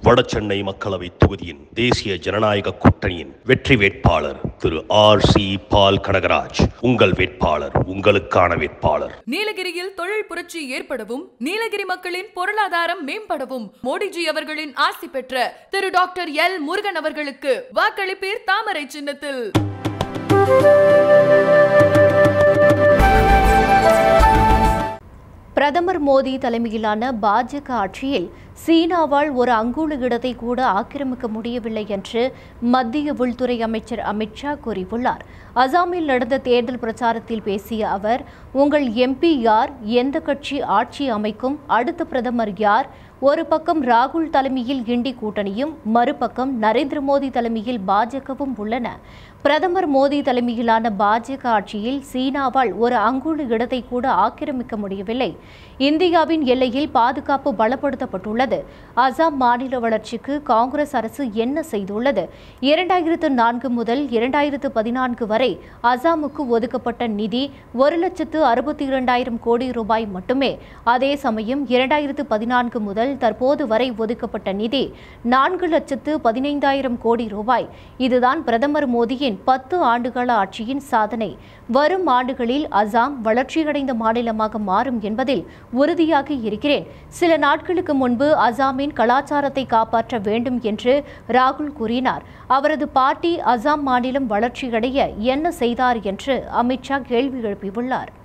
வடசென்னை மக்களவை தொகுதியின் தேசிய ஜனநாயக கூட்டணியின் வெற்றி வேட்பாளர் திரு ஆர் சி பால் கனகராஜ் உங்கள் வேட்பாளர் உங்களுக்கான வேட்பாளர் நீலகிரியில் தொழில் புரட்சி ஏற்படவும் நீலகிரி மக்களின் பொருளாதாரம் மேம்படவும் மோடிஜி அவர்களின் ஆசி பெற்ற திரு டாக்டர் எல் முருகன் அவர்களுக்கு வாக்களிப்பீர் தாமரை சின்னத்தில் பிரதமர் மோடி தலைமையிலான பாஜக ஆட்சியில் சீனாவால் ஒரு அங்குல இடத்தை கூட ஆக்கிரமிக்க முடியவில்லை என்று மத்திய உள்துறை அமைச்சர் அமித்ஷா கூறியுள்ளார் அசாமில் நடந்த தேர்தல் பிரச்சாரத்தில் பேசிய அவர் உங்கள் எம்பி யார் எந்த கட்சி ஆட்சி அமைக்கும் அடுத்த பிரதமர் யார் ஒரு பக்கம் ராகுல் தலைமையில் இண்டி கூட்டணியும் மறுபக்கம் நரேந்திர மோடி தலைமையில் பாஜகவும் உள்ளன பிரதமர் மோடி தலைமையிலான பாஜக ஆட்சியில் சீனாவால் ஒரு அங்குல இடத்தை கூட ஆக்கிரமிக்க முடியவில்லை இந்தியாவின் எல்லையில் பாதுகாப்பு பலப்படுத்தப்பட்டுள்ளது அசாம் மாநில வளர்ச்சிக்கு காங்கிரஸ் அரசு என்ன செய்துள்ளது இரண்டாயிரத்து நான்கு முதல் இரண்டாயிரத்து பதினான்கு வரை அசாமுக்கு ஒதுக்கப்பட்ட நிதி ஒரு லட்சத்து அறுபத்தி இரண்டாயிரம் கோடி ரூபாய் மட்டுமே அதே சமயம் இரண்டாயிரத்து பதினான்கு முதல் தற்போது வரை ஒதுக்கப்பட்ட நிதி நான்கு லட்சத்து பதினைந்தாயிரம் கோடி ரூபாய் இதுதான் பிரதமர் மோடியின் பத்து ஆண்டுகால ஆட்சியின் சாதனை வரும் ஆண்டுகளில் அசாம் வளர்ச்சியடைந்த மாநிலமாக மாறும் என்பதில் உறுதியாக இருக்கிறேன் சில நாட்களுக்கு முன்பு அசாமின் கலாச்சாரத்தை காப்பாற்ற வேண்டும் என்று ராகுல் கூறினார் அவரது பார்ட்டி அசாம் மாநிலம் வளர்ச்சியடைய என்ன செய்தார் என்று அமித்ஷா கேள்வி எழுப்பியுள்ளார்